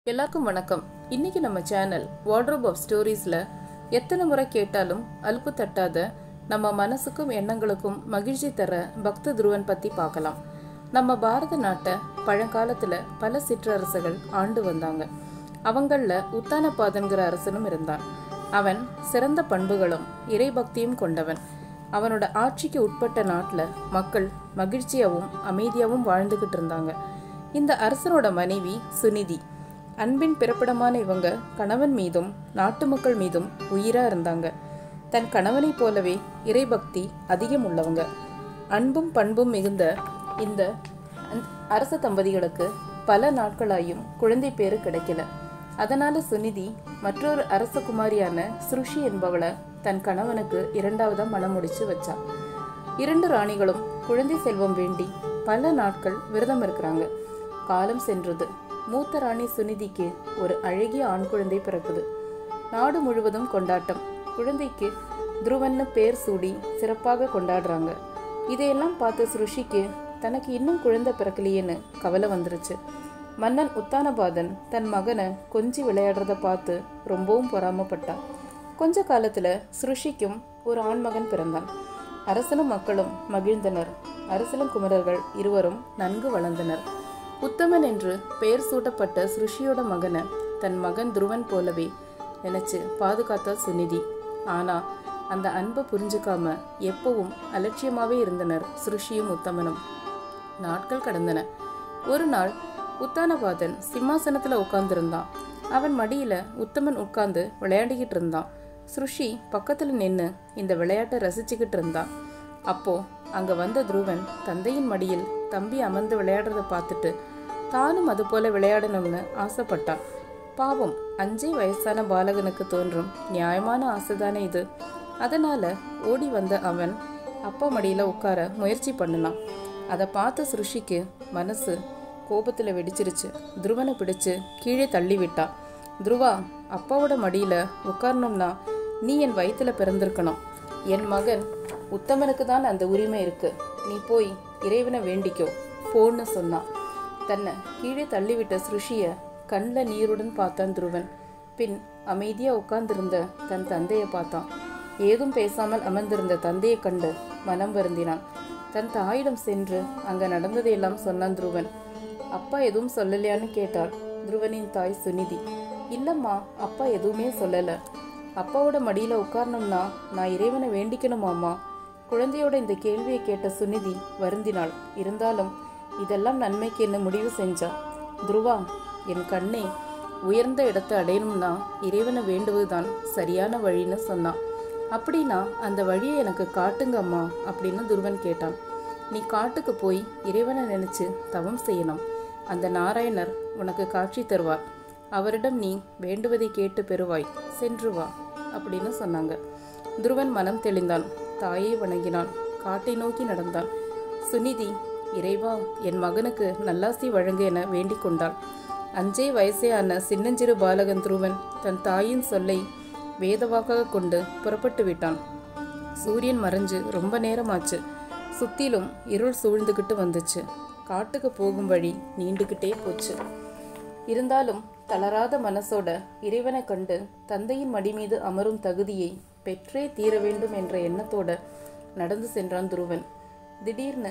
எல்லாருக்கும் வணக்கம் இன்னைக்கு நம்ம சேனல் வார்ட்ரோப் ஆஃப் ஸ்டோரீஸில் எத்தனை முறை கேட்டாலும் அலுப்பு தட்டாத நம்ம மனசுக்கும் எண்ணங்களுக்கும் மகிழ்ச்சி தர பக்த துருவன் பற்றி பார்க்கலாம் நம்ம பாரத நாட்டை பழங்காலத்தில் பல சிற்றரசுகள் ஆண்டு வந்தாங்க அவங்களில் உத்தானபாதன்கிற அரசனும் இருந்தான் அவன் சிறந்த பண்புகளும் இறைபக்தியும் கொண்டவன் அவனோட ஆட்சிக்கு உட்பட்ட நாட்டில் மக்கள் மகிழ்ச்சியாகவும் அமைதியாகவும் வாழ்ந்துக்கிட்டு இருந்தாங்க இந்த அரசனோட மனைவி சுனிதி அன்பின் பிறப்பிடமான இவங்க கணவன் மீதும் நாட்டு மக்கள் மீதும் உயிரா இருந்தாங்க தன் கணவனைப் போலவே இறைபக்தி அதிகம் உள்ளவங்க அன்பும் பண்பும் மிகுந்த இந்த அந்த அரச தம்பதிகளுக்கு பல நாட்களாயும் குழந்தை பேரு கிடைக்கல அதனால சுனிதி மற்றொரு அரச குமாரியான சுருஷி என்பவளை தன் கணவனுக்கு இரண்டாவதா மனம் முடிச்சு வச்சா இரண்டு ராணிகளும் குழந்தை செல்வம் வேண்டி பல நாட்கள் விரதம் இருக்கிறாங்க காலம் சென்றது மூத்த ராணி சுனிதிக்கு ஒரு அழகிய ஆண் குழந்தை பிறக்குது நாடு முழுவதும் கொண்டாட்டம் குழந்தைக்கு துருவன்னு பேர் சூடி சிறப்பாக கொண்டாடுறாங்க இதையெல்லாம் பார்த்த சுருஷிக்கு தனக்கு இன்னும் குழந்தை பிறக்கலையேன்னு கவலை வந்துருச்சு மன்னன் உத்தானபாதன் தன் மகனை கொஞ்சி விளையாடுறத பார்த்து ரொம்பவும் பொறாமப்பட்டான் கொஞ்ச காலத்துல சுருஷிக்கும் ஒரு ஆண்மகன் பிறந்தான் அரசனும் மக்களும் மகிழ்ந்தனர் அரசலும் குமரர்கள் இருவரும் நன்கு வளர்ந்தனர் உத்தமன் என்று பெயர் சூட்டப்பட்ட சுருஷியோட மகனை தன் மகன் துருவன் போலவே நினைச்சு பாதுகாத்தா சுனிதி ஆனா அந்த அன்பை புரிஞ்சுக்காம எப்பவும் அலட்சியமாவே இருந்தனர் சுருஷியும் உத்தமனும் நாட்கள் கடந்தன ஒரு நாள் உத்தானபாதன் சிம்மாசனத்துல உட்கார்ந்திருந்தான் அவன் மடியில உத்தமன் உட்கார்ந்து விளையாடிக்கிட்டு இருந்தான் சுருஷி பக்கத்துல நின்னு இந்த விளையாட்டை ரசிச்சுக்கிட்டு இருந்தான் அப்போ அங்க வந்த துருவன் தந்தையின் மடியில் தம்பி அமர்ந்து விளையாடுறத பார்த்துட்டு தானும் அது போல விளையாடணும்னு ஆசைப்பட்டான் பாவம் அஞ்சே வயசான பாலகனுக்கு தோன்றும் நியாயமான ஆசைதானே இது அதனால ஓடி வந்த அவன் அப்பா மடியில உட்கார முயற்சி பண்ணினான் அதை பார்த்த சுருஷிக்கு மனசு கோபத்துல வெடிச்சிருச்சு துருவனை பிடிச்சு கீழே தள்ளி விட்டான் துருவா அப்பாவோட மடியில உட்காரணும்னா நீ என் வயித்துல பிறந்திருக்கணும் என் மகன் உத்தமனுக்கு தான் அந்த உரிமை இருக்கு நீ போய் இறைவனை வேண்டிக்கோ போன்னு சொன்னான் தன்னை கீழே தள்ளிவிட்ட சுருஷிய கண்ணில் நீருடன் பார்த்தான் துருவன் பின் அமைதியா உட்கார்ந்திருந்த தன் தந்தையை பார்த்தான் ஏதும் பேசாமல் அமர்ந்திருந்த தந்தையை கண்டு மனம் வருந்தினான் தன் தாயிடம் சென்று அங்க நடந்ததையெல்லாம் சொன்னான் துருவன் அப்பா எதுவும் சொல்லலையான்னு கேட்டாள் துருவனின் தாய் சுனிதி இல்லம்மா அப்பா எதுவுமே சொல்லல அப்பாவோட மடியில உட்காரணும்னா நான் இறைவனை வேண்டிக்கணுமாம்மா குழந்தையோட இந்த கேள்வியை கேட்ட சுனிதி வருந்தினாள் இருந்தாலும் இதெல்லாம் நன்மைக்கு என்ன முடிவு செஞ்சா துருவா என் கண்ணே உயர்ந்த இடத்தை அடையணும்னா இறைவனை வேண்டுவதுதான் சரியான வழின்னு சொன்னான் அப்படின்னா அந்த வழியை எனக்கு காட்டுங்க அம்மா அப்படின்னு துருவன் கேட்டான் நீ காட்டுக்கு போய் இறைவனை நினைச்சு தவம் செய்யணும் அந்த நாராயணர் உனக்கு காட்சி தருவார் அவரிடம் நீ வேண்டுவதை கேட்டு பெறுவாய் சென்று வா அப்படின்னு சொன்னாங்க துருவன் மனம் தெளிந்தான் தாயை வணங்கினான் காட்டை நோக்கி நடந்தான் சுனிதி இறைவா என் மகனுக்கு நல்லாசி வழங்கு என வேண்டிக் கொண்டாள் அஞ்சே வயசே ஆன சின்னஞ்சிறு பாலகன் துருவன் தன் தாயின் சொல்லை வேதவாக்காக கொண்டு புறப்பட்டு விட்டான் சூரியன் மறைஞ்சு ரொம்ப நேரமாச்சு சுத்திலும் இருள் சூழ்ந்துகிட்டு வந்துச்சு காட்டுக்கு போகும் வழி நீண்டுகிட்டே போச்சு இருந்தாலும் தளராத மனசோட இறைவனை கண்டு தந்தையின் மடி மீது அமரும் தகுதியை பெற்றே தீர வேண்டும் என்ற எண்ணத்தோட நடந்து சென்றான் துருவன் திடீர்னு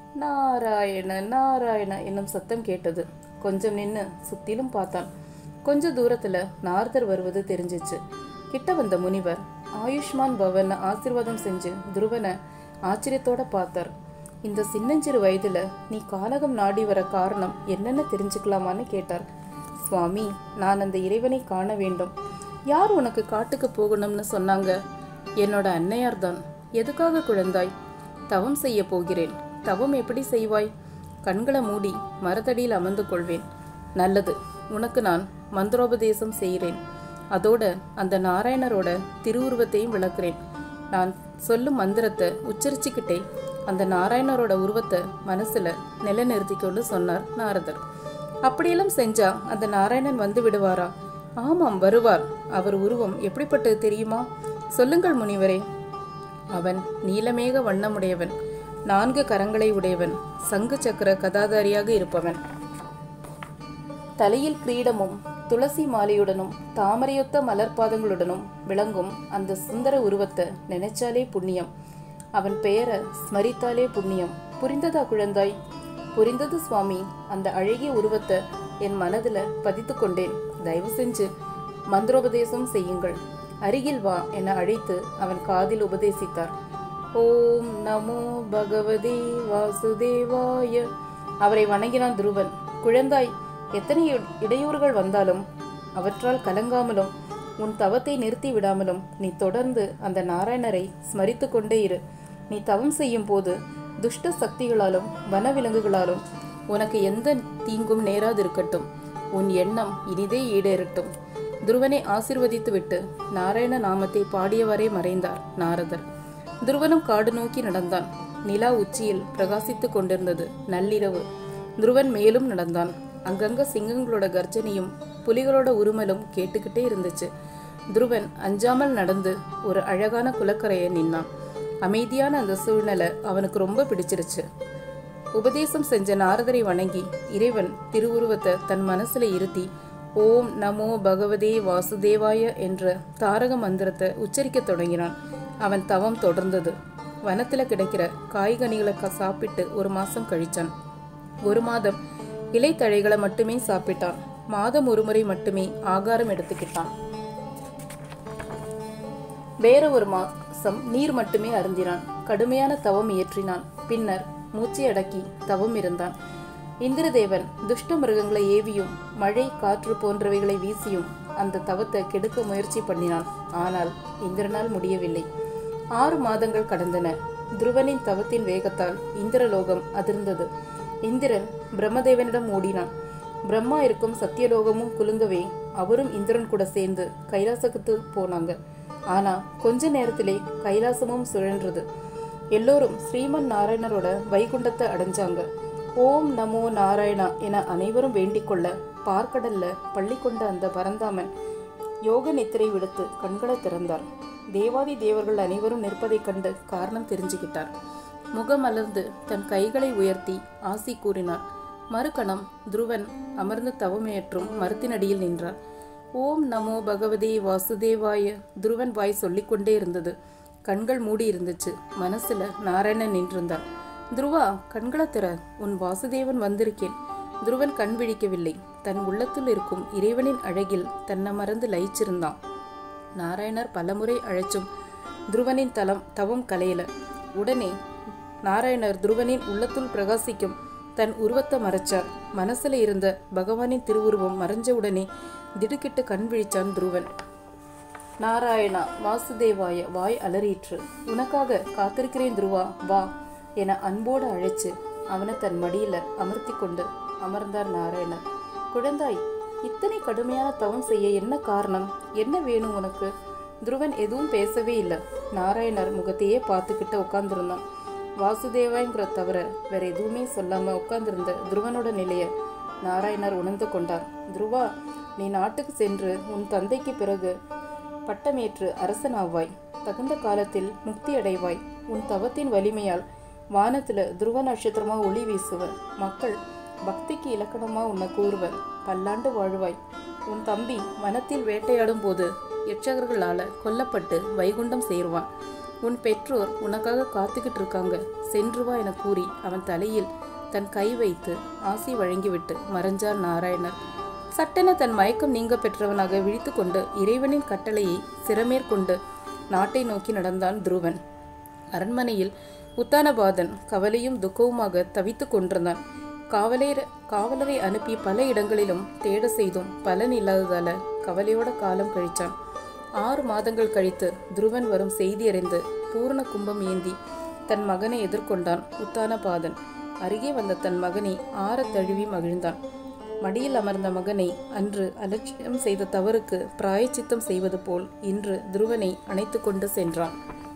நாராயண நாராயண என்னும் சத்தம் கேட்டது கொஞ்சம் நின்னு சுத்திலும் பார்த்தான் கொஞ்ச தூரத்துல நாரதர் வருவது தெரிஞ்சிச்சு கிட்ட வந்த முனிவர் ஆயுஷ்மான் பவன் ஆசீர்வாதம் செஞ்சு துருவனை ஆச்சரியத்தோட பார்த்தார் இந்த சின்னஞ்சிறு வயதுல நீ கானகம் நாடி வர காரணம் என்னன்னு தெரிஞ்சுக்கலாமான்னு கேட்டார் சுவாமி நான் அந்த இறைவனை காண வேண்டும் யார் உனக்கு காட்டுக்கு போகணும்னு சொன்னாங்க என்னோட அன்னையார் தான் எதுக்காக குழந்தாய் தவம் செய்ய போகிறேன் தவம் எப்படி செய்வாய் கண்களை மூடி மரத்தடியில் அமர்ந்து கொள்வேன் நல்லது உனக்கு நான் மந்திரோபதேசம் செய்கிறேன் அதோட அந்த நாராயணரோட திருவுருவத்தையும் விளக்குறேன் நான் சொல்லும் மந்திரத்தை உச்சரிச்சுக்கிட்டே அந்த நாராயணரோட உருவத்தை மனசுல நிலைநிறுத்திக்கொண்டு சொன்னார் நாரதர் அப்படியெல்லாம் செஞ்சா அந்த நாராயணன் வந்து விடுவாரா ஆமாம் வருவார் அவர் உருவம் எப்படிப்பட்டது தெரியுமா சொல்லுங்கள் முனிவரே அவன் நீலமேக வண்ணமுடையவன் நான்கு கரங்களை உடையவன் சங்கு சக்கர கதாதாரியாக இருப்பவன் தலையில் கிரீடமும் துளசி மாலையுடனும் தாமரையொத்த மலர்பாதங்களுடனும் விளங்கும் அந்த சுந்தர உருவத்தை நினைச்சாலே புண்ணியம் அவன் பெயரை ஸ்மரித்தாலே புண்ணியம் புரிந்ததா குழந்தாய் புரிந்தது சுவாமி அந்த அழகிய உருவத்தை என் மனதில் பதித்து கொண்டேன் தயவு செஞ்சு மந்திரோபதேசம் செய்யுங்கள் அருகில் வா என அழைத்து அவன் காதில் உபதேசித்தார் ஓம் நமோ பகவதே வாசுதேவாய அவரை வணங்கினான் துருவன் குழந்தாய் எத்தனை இட- இடையூறுகள் வந்தாலும் அவற்றால் கலங்காமலும் உன் தவத்தை நிறுத்தி விடாமலும் நீ தொடர்ந்து அந்த நாராயணரை ஸ்மரித்து கொண்டே இரு நீ தவம் செய்யும் போது துஷ்ட சக்திகளாலும் வனவிலங்குகளாலும் உனக்கு எந்த தீங்கும் நேராதிருக்கட்டும் உன் எண்ணம் இனிதே ஈடேறட்டும் துருவனை ஆசிர்வதித்து விட்டு நாராயண நாமத்தை பாடியவரே மறைந்தார் நாரதர் துருவனும் காடு நோக்கி நடந்தான் நிலா உச்சியில் பிரகாசித்துக் கொண்டிருந்தது நள்ளிரவு துருவன் மேலும் நடந்தான் அங்கங்க சிங்கங்களோட கர்ஜனையும் புலிகளோட உருமலும் கேட்டுக்கிட்டே இருந்துச்சு துருவன் அஞ்சாமல் நடந்து ஒரு அழகான குளக்கரையை நின்னான் அமைதியான அந்த சூழ்நிலை அவனுக்கு ரொம்ப பிடிச்சிருச்சு உபதேசம் செஞ்ச நாரதரை வணங்கி இறைவன் திருவுருவத்தை தன் மனசுல இருத்தி ஓம் நமோ பகவதே வாசுதேவாய என்ற தாரக மந்திரத்தை உச்சரிக்கத் தொடங்கினான் அவன் தவம் தொடர்ந்தது வனத்துல கிடைக்கிற காய்கனிகளை க- சாப்பிட்டு ஒரு மாசம் கழிச்சான் ஒரு மாதம் இலைத்தழைகளை மட்டுமே சாப்பிட்டான் மாதம் ஒரு முறை மட்டுமே ஆகாரம் எடுத்துக்கிட்டான் வேற ஒரு மாசம் நீர் மட்டுமே அருந்தினான் கடுமையான தவம் இயற்றினான் பின்னர் மூச்சை அடக்கி தவம் இருந்தான் இந்திரதேவன் துஷ்ட மிருகங்களை ஏவியும் மழை காற்று போன்றவைகளை வீசியும் அந்த தவத்தை கெடுக்க முயற்சி பண்ணினான் ஆனால் இந்திரனால் முடியவில்லை ஆறு மாதங்கள் கடந்தன துருவனின் தவத்தின் வேகத்தால் இந்திரலோகம் அதிர்ந்தது இந்திரன் பிரம்மதேவனிடம் ஓடினான் பிரம்மா இருக்கும் சத்தியலோகமும் குலுங்கவே அவரும் இந்திரன் கூட சேர்ந்து கைலாசத்துக்கு போனாங்க ஆனா கொஞ்ச நேரத்திலே கைலாசமும் சுழன்றது எல்லோரும் ஸ்ரீமன் நாராயணரோட வைகுண்டத்தை அடைஞ்சாங்க ஓம் நமோ நாராயணா என அனைவரும் வேண்டிக் கொள்ள பார்க்கடல்ல பள்ளி கொண்ட அந்த பரந்தாமன் யோக நித்திரை விடுத்து கண்களை திறந்தார் தேவாதி தேவர்கள் அனைவரும் நிற்பதைக் கண்டு காரணம் தெரிஞ்சுக்கிட்டார் முகமலர்ந்து தன் கைகளை உயர்த்தி ஆசி கூறினார் மறுகணம் துருவன் அமர்ந்து தவமேற்றும் மரத்தினடியில் நின்றார் ஓம் நமோ பகவதே வாசுதேவாய துருவன் வாய் சொல்லிக்கொண்டே இருந்தது கண்கள் மூடி இருந்துச்சு மனசுல நாராயணன் நின்றிருந்தார் துருவா கண்களை திற உன் வாசுதேவன் வந்திருக்கேன் துருவன் கண் விழிக்கவில்லை தன் உள்ளத்தில் இருக்கும் இறைவனின் அழகில் தன்னை மறந்து லயிச்சிருந்தான் நாராயணர் பலமுறை அழைச்சும் துருவனின் தலம் தவம் கலையல உடனே நாராயணர் துருவனின் உள்ளத்துள் பிரகாசிக்கும் தன் உருவத்தை மறைச்சார் மனசுல இருந்த பகவானின் திருவுருவம் மறைஞ்ச உடனே திடுக்கிட்டு கண் விழிச்சான் துருவன் நாராயணா வாசுதேவாய வாய் அலறிற்று உனக்காக காத்திருக்கிறேன் துருவா வா என அன்போடு அழைச்சு அவனை தன் மடியில அமர்த்தி கொண்டு அமர்ந்தார் நாராயணர் குழந்தாய் இத்தனை கடுமையான தவம் செய்ய என்ன காரணம் என்ன வேணும் உனக்கு துருவன் எதுவும் பேசவே இல்லை நாராயணர் முகத்தையே பார்த்துக்கிட்டு உட்கார்ந்திருந்தான் வாசுதேவாங்கிற தவிர வேற எதுவுமே சொல்லாம உட்கார்ந்திருந்த துருவனோட நிலைய நாராயணர் உணர்ந்து கொண்டார் துருவா நீ நாட்டுக்கு சென்று உன் தந்தைக்கு பிறகு பட்டமேற்று அரசனாவாய் தகுந்த காலத்தில் முக்தி அடைவாய் உன் தவத்தின் வலிமையால் வானத்துல துருவ நட்சத்திரமா ஒளி வீசுவ மக்கள் பக்திக்கு இலக்கணமா உன்னை கூறுவர் பல்லாண்டு வாழ்வாய் உன் தம்பி வனத்தில் வேட்டையாடும் போது யட்சகர்களால கொல்லப்பட்டு வைகுண்டம் சேருவான் உன் பெற்றோர் உனக்காக காத்துக்கிட்டு இருக்காங்க சென்று வா என கூறி அவன் தலையில் தன் கை வைத்து ஆசி வழங்கிவிட்டு மறைஞ்சார் நாராயணர் சட்டென தன் மயக்கம் நீங்க பெற்றவனாக விழித்துக்கொண்டு இறைவனின் கட்டளையை சிரமேற்கொண்டு நாட்டை நோக்கி நடந்தான் துருவன் அரண்மனையில் உத்தானபாதன் கவலையும் துக்கவுமாக தவித்துக் கொண்டிருந்தான் காவலர் காவலரை அனுப்பி பல இடங்களிலும் தேட செய்தும் பலன் இல்லாததால கவலையோட காலம் கழிச்சான் ஆறு மாதங்கள் கழித்து துருவன் வரும் செய்தி அறிந்து பூர்ண கும்பம் ஏந்தி தன் மகனை எதிர்கொண்டான் உத்தானபாதன் அருகே வந்த தன் மகனை ஆற தழுவி மகிழ்ந்தான் மடியில் அமர்ந்த மகனை அன்று அலட்சியம் செய்த தவறுக்கு பிராயச்சித்தம் செய்வது போல் இன்று துருவனை அணைத்து கொண்டு சென்றான்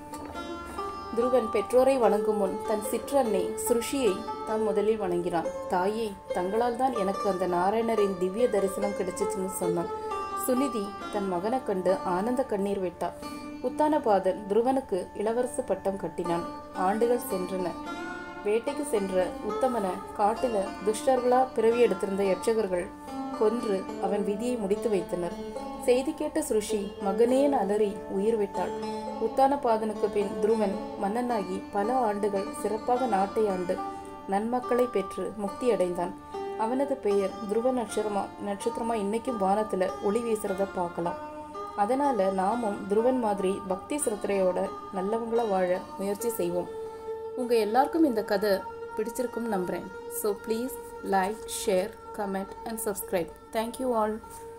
துருவன் பெற்றோரை வணங்கும் முன் தன் சிற்றன்னை சுருஷியை தான் முதலில் வணங்கினான் தாயே தங்களால் தான் எனக்கு அந்த நாராயணரின் திவ்ய தரிசனம் கிடைச்சிச்சுன்னு சொன்னான் சுனிதி தன் மகனை கண்டு ஆனந்த கண்ணீர் விட்டார் உத்தானபாதன் துருவனுக்கு இளவரசு பட்டம் கட்டினான் ஆண்டுகள் சென்றன வேட்டைக்கு சென்ற உத்தமனை காட்டுல துஷ்டர்களா பிறவி எடுத்திருந்த யட்சகர்கள் கொன்று அவன் விதியை முடித்து வைத்தனர் செய்தி கேட்ட சுருஷி மகனேன் அலறி உயிர் விட்டாள் உத்தானபாதனுக்கு பின் துருவன் மன்னனாகி பல ஆண்டுகள் சிறப்பாக நாட்டை ஆண்டு நன்மக்களை பெற்று முக்தி அடைந்தான் அவனது பெயர் துருவ நட்சத்திரமா நட்சத்திரமா இன்னைக்கும் வானத்துல ஒளி வீசுறத பார்க்கலாம் அதனால நாமும் துருவன் மாதிரி பக்தி சிரத்தையோட நல்லவங்களா வாழ முயற்சி செய்வோம் உங்க எல்லாருக்கும் இந்த கதை பிடிச்சிருக்கும் நம்புறேன் so please like share comment and subscribe thank you all